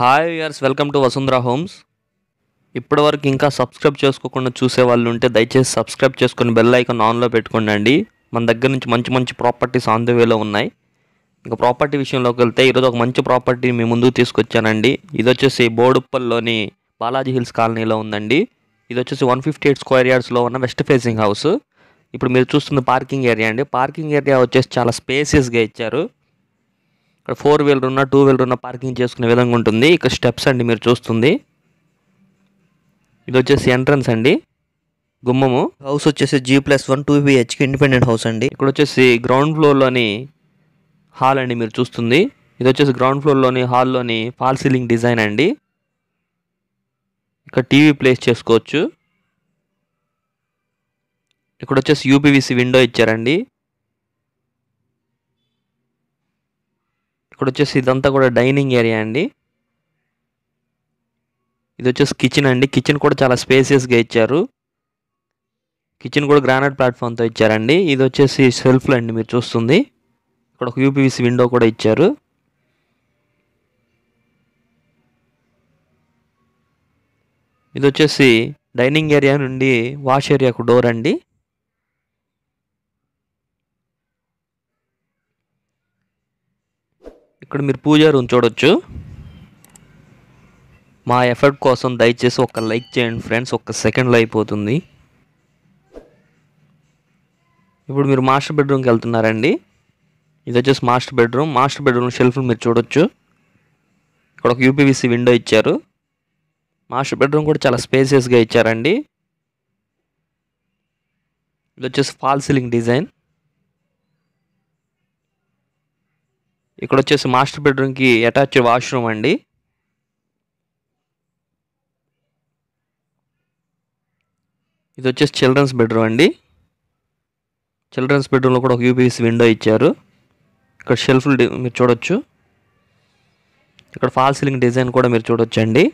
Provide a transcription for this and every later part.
Hi యర్స్ welcome to Vasundhara homes ఇప్పటివరకు ఇంకా సబ్స్క్రైబ్ చేసుకోకుండా చూసే వాళ్ళు ఉంటే దయచేసి సబ్స్క్రైబ్ చేసుకొని బెల్ ఐకాన్ ఆన్లో పెట్టుకోండి మన దగ్గర నుంచి మంచి మంచి ప్రాపర్టీస్ ఆన్ ద వేలో ఉన్నాయి ఇంకా ప్రాపర్టీ విషయంలోకి వెళ్తే ఈరోజు ఒక మంచి ప్రాపర్టీ మీ ముందుకు తీసుకొచ్చానండి ఇది వచ్చేసి బోడుప్పల్లోని బాలాజీ హిల్స్ కాలనీలో ఉందండి ఇది వచ్చేసి వన్ ఫిఫ్టీ ఎయిట్ స్క్వేర్ యార్డ్స్లో ఉన్న వెస్ట్ ఫేసింగ్ హౌస్ ఇప్పుడు మీరు చూస్తున్న పార్కింగ్ ఏరియా అండి పార్కింగ్ ఏరియా వచ్చేసి చాలా స్పేసియస్గా ఇచ్చారు ఇక్కడ ఫోర్ వీలర్ ఉన్న టూ వీలర్ ఉన్న పార్కింగ్ చేసుకునే విధంగా ఉంటుంది ఇక్కడ స్టెప్స్ అండి మీరు చూస్తుంది ఇది వచ్చేసి ఎంట్రన్స్ అండి గుమ్మము హౌస్ వచ్చేసి జీ ప్లస్ వన్ టూ బిహెచ్కి ఇండిపెండెంట్ హౌస్ అండి ఇక్కడ వచ్చేసి గ్రౌండ్ ఫ్లోర్లోని హాల్ అండి మీరు చూస్తుంది ఇది వచ్చేసి గ్రౌండ్ ఫ్లోర్లోని హాల్లోని ఫాల్ సీలింగ్ డిజైన్ అండి ఇక్కడ టీవీ ప్లేస్ చేసుకోవచ్చు ఇక్కడ వచ్చేసి యూపీవీసీ విండో ఇచ్చారండి ఇక్కడ వచ్చేసి ఇదంతా కూడా డైనింగ్ ఏరియా అండి ఇది వచ్చేసి కిచెన్ అండి కిచెన్ కూడా చాలా స్పేసియస్గా ఇచ్చారు కిచెన్ కూడా గ్రానైట్ ప్లాట్ఫామ్తో ఇచ్చారండి ఇది వచ్చేసి సెల్ఫ్లు అండి మీరు చూస్తుంది ఇక్కడ ఒక యూపీవీసీ విండో కూడా ఇచ్చారు ఇది వచ్చేసి డైనింగ్ ఏరియా నుండి వాష్ ఏరియాకు డోర్ అండి ఇక్కడ మీరు పూజా రూమ్ చూడొచ్చు మా ఎఫర్ట్ కోసం దయచేసి ఒక లైక్ చేయండి ఫ్రెండ్స్ ఒక సెకండ్లో అయిపోతుంది ఇప్పుడు మీరు మాస్టర్ బెడ్రూమ్కి వెళ్తున్నారండి ఇది వచ్చేసి master bedroom master bedroom shelf మీరు చూడొచ్చు ఇక్కడ ఒక యూపీవీసీ విండో ఇచ్చారు మాస్టర్ బెడ్రూమ్ కూడా చాలా స్పేసియస్గా ఇచ్చారండి ఇది వచ్చేసి ఫాల్ సీలింగ్ డిజైన్ ఇక్కడ వచ్చేసి మాస్టర్ బెడ్రూమ్కి అటాచ్ వాష్రూమ్ అండి ఇది వచ్చేసి చిల్డ్రన్స్ బెడ్రూమ్ అండి చిల్డ్రన్స్ బెడ్రూమ్లో కూడా ఒక యూపీఎస్ విండో ఇచ్చారు ఇక్కడ షెల్ఫ్లు డి- మీరు చూడొచ్చు ఇక్కడ ఫాల్ సీలింగ్ డిజైన్ కూడా మీరు చూడొచ్చు అండి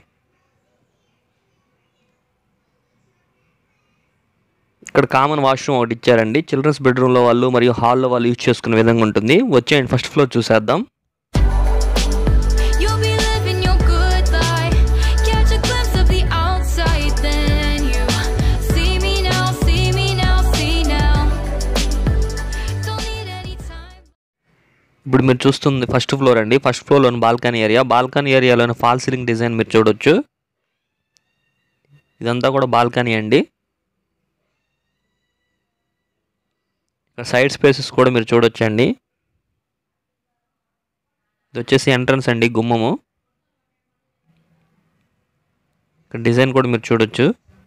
ఇక్కడ కామన్ వాష్రూమ్ ఒకటి ఇచ్చారండి చిల్డ్రన్స్ బెడ్రూమ్లో వాళ్ళు మరియు హాల్లో వాళ్ళు యూజ్ చేసుకునే విధంగా ఉంటుంది వచ్చేయండి ఫస్ట్ ఫ్లోర్ చూసేద్దాం You'll be living your good life. Catch a glimpse of the outside, then you see me now, see me now, see now. Don't need any time. ఇప్పుడు మీరు చూస్తుంది ఫస్ట్ ఫ్లోర్ అండి first ఫ్లోర్లోని balcony area balcony ఏరియాలోని fall ceiling design మీరు చూడొచ్చు ఇదంతా కూడా బాల్కనీ అండి ఇక్కడ సైడ్ స్పేసెస్ కూడా మీరు చూడొచ్చు అండి ఇది వచ్చేసి ఎంట్రన్స్ అండి గుమ్మము ఇక్కడ డిజైన్ కూడా మీరు చూడొచ్చు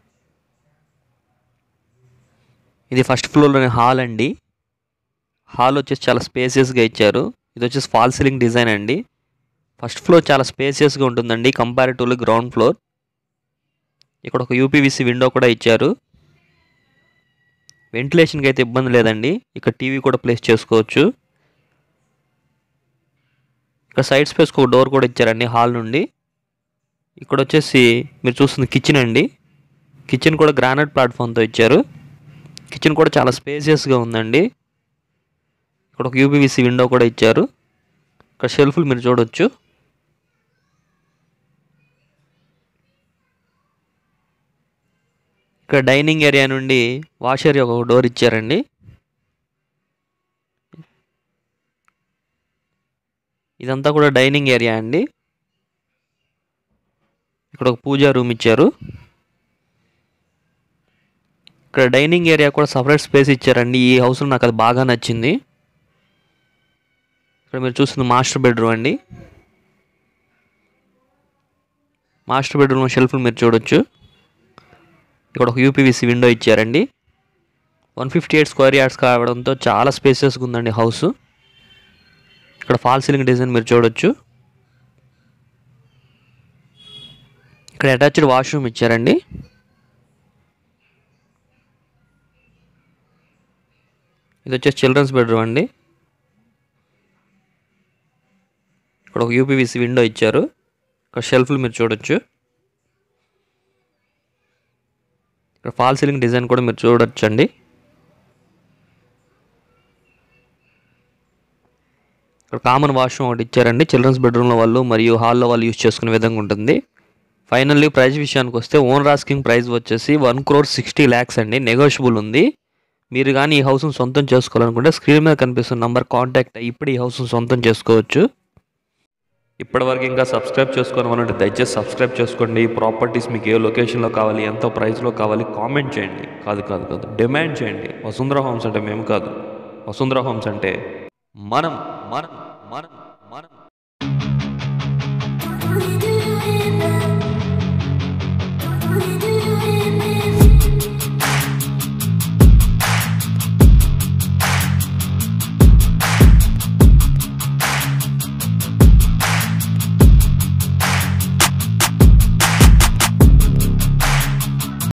ఇది ఫస్ట్ ఫ్లోర్లోని హాల్ అండి హాల్ వచ్చేసి చాలా స్పేసియస్గా ఇచ్చారు ఇది వచ్చేసి ఫాల్ సీలింగ్ డిజైన్ అండి ఫస్ట్ ఫ్లోర్ చాలా స్పేసియస్గా ఉంటుందండి కంపారిటివ్లీ గ్రౌండ్ ఫ్లోర్ ఇక్కడ ఒక యూపీవీసీ విండో కూడా ఇచ్చారు వెంటిలేషన్కి అయితే ఇబ్బంది లేదండి ఇక్కడ టీవీ కూడా ప్లేస్ చేసుకోవచ్చు ఇక్కడ సైడ్ స్పేస్కి ఒక డోర్ కూడా ఇచ్చారండి హాల్ నుండి ఇక్కడ వచ్చేసి మీరు చూస్తుంది కిచెన్ అండి కిచెన్ కూడా గ్రానైట్ ప్లాట్ఫామ్తో ఇచ్చారు కిచెన్ కూడా చాలా స్పేసియస్గా ఉందండి ఇక్కడ ఒక యూపీవీసీ విండో కూడా ఇచ్చారు ఇక్కడ షెల్ఫ్లు మీరు చూడొచ్చు ఇక్కడ డైనింగ్ ఏరియా నుండి వాష్ ఏరియా ఒక డోర్ ఇచ్చారండి ఇదంతా కూడా డైనింగ్ ఏరియా అండి ఇక్కడ ఒక పూజా రూమ్ ఇచ్చారు ఇక్కడ డైనింగ్ ఏరియా కూడా సపరేట్ స్పేస్ ఇచ్చారండి ఈ హౌస్లో నాకు అది బాగా నచ్చింది ఇక్కడ మీరు చూస్తుంది మాస్టర్ బెడ్రూమ్ అండి మాస్టర్ బెడ్రూమ్ షెల్ఫ్లు మీరు చూడొచ్చు ఇక్కడ ఒక యూపీవీసీ విండో ఇచ్చారండి one fifty eight square yards కావడంతో చాలా స్పేసెస్గా ఉందండి హౌస్ ఇక్కడ ఫాల్ సీలింగ్ డిజైన్ మీరు చూడొచ్చు ఇక్కడ అటాచ్డ్ వాష్రూమ్ ఇచ్చారండి ఇది వచ్చేసి చిల్డ్రన్స్ బెడ్రూమ్ అండి ఇక్కడ ఒక యూపీవీసీ విండో ఇచ్చారు ఇక్కడ షెల్ఫ్లు మీరు చూడొచ్చు ఇక్కడ ఫాల్ సీలింగ్ డిజైన్ కూడా మీరు చూడొచ్చు అండి ఇక్కడ కామన్ వాష్రూమ్ ఒకటి ఇచ్చారండి చిల్డ్రన్స్ బెడ్రూమ్లో వాళ్ళు మరియు హాల్లో వాళ్ళు యూస్ చేసుకునే విధంగా ఉంటుంది ఫైనల్లీ ప్రైస్ విషయానికి వస్తే ఓన్ రాస్కింగ్ ప్రైస్ వచ్చేసి వన్ క్రోర్ సిక్స్టీ ల్యాక్స్ అండి నెగోషియబుల్ ఉంది మీరు కానీ ఈ హౌస్ను సొంతం చేసుకోవాలనుకుంటే స్క్రీన్ మీద కనిపిస్తున్న నంబర్ కాంటాక్ట్ అయ్యి ఇప్పుడు ఈ హౌస్ను సొంతం చేసుకోవచ్చు ఇప్పటివరకు ఇంకా సబ్స్క్రైబ్ చేసుకోవాలంటే దయచేసి సబ్స్క్రైబ్ చేసుకోండి ఈ ప్రాపర్టీస్ మీకు ఏ లొకేషన్లో కావాలి ఎంత ప్రైస్లో కావాలి కామెంట్ చేయండి కాదు కాదు కాదు డిమాండ్ చేయండి వసుంధర హోమ్స్ అంటే మేము కాదు వసుంధర హోమ్స్ అంటే మనం మనం మనం